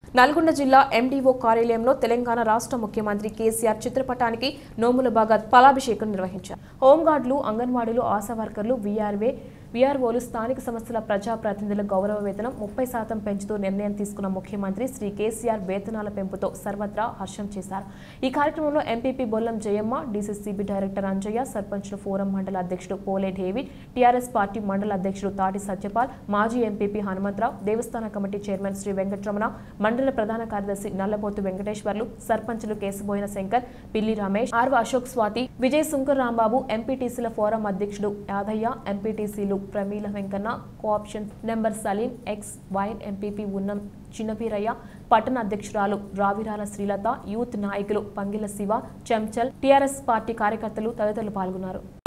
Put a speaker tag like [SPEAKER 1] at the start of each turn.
[SPEAKER 1] నల్గొండ జిల్లా ఎండీఓ కార్యాలయంలో తెలంగాణ రాష్ట్ర ముఖ్యమంత్రి కేసీఆర్ చిత్రపటానికి నోముల బాగా ఫలాభిషేకం నిర్వహించారు హోంగార్డులు అంగన్వాడీలు ఆశా వర్కర్లు వీఆర్వే వీఆర్ఓలు స్థానిక సంస్థల ప్రజాప్రతినిధుల గౌరవ వేతనం ముప్పై శాతం పెంచుతూ నిర్ణయం తీసుకున్న ముఖ్యమంత్రి శ్రీ కేసీఆర్ వేతనాల పెంపుతో సర్వత్రా హర్షం చేశారు ఈ కార్యక్రమంలో MPP Bollam Jayamma DCCB director Anjaiah సర్పంచ్ల ఫోరం మండల అధ్యక్షుడు పోలే డేవిడ్ టీఆర్ఎస్ పార్టీ మండల అధ్యక్షుడు తాటి సత్యపాల్ మాజీ ఎంపీపీ హనుమంతరావు దేవస్థాన కమిటీ చైర్మన్ శ్రీ వెంకటరమణ మండల ప్రధాన కార్యదర్శి నల్లబోతు వెంకటేశ్వర్లు సర్పంచులు కేశబోయిన శంకర్ పిల్లి రమేష్ ఆర్వ అశోక్ స్వాతి విజయ్ శంకర్ రాంబాబు ఎంపీటీసీల ఫోరం అధ్యక్షుడు యాదయ్య ఎంపీటీసీలు Pramila Venkanna cooption number Saleem ex వైన్ ఎంపీపీ ఉన్నం చిన్నపీరయ్య పట్టణ అధ్యక్షురాలు రావిరాల శ్రీలత యూత్ నాయకులు పంగిల శివ చెంచల్ టీఆర్ఎస్ పార్టీ కార్యకర్తలు తదితరులు పాల్గొన్నారు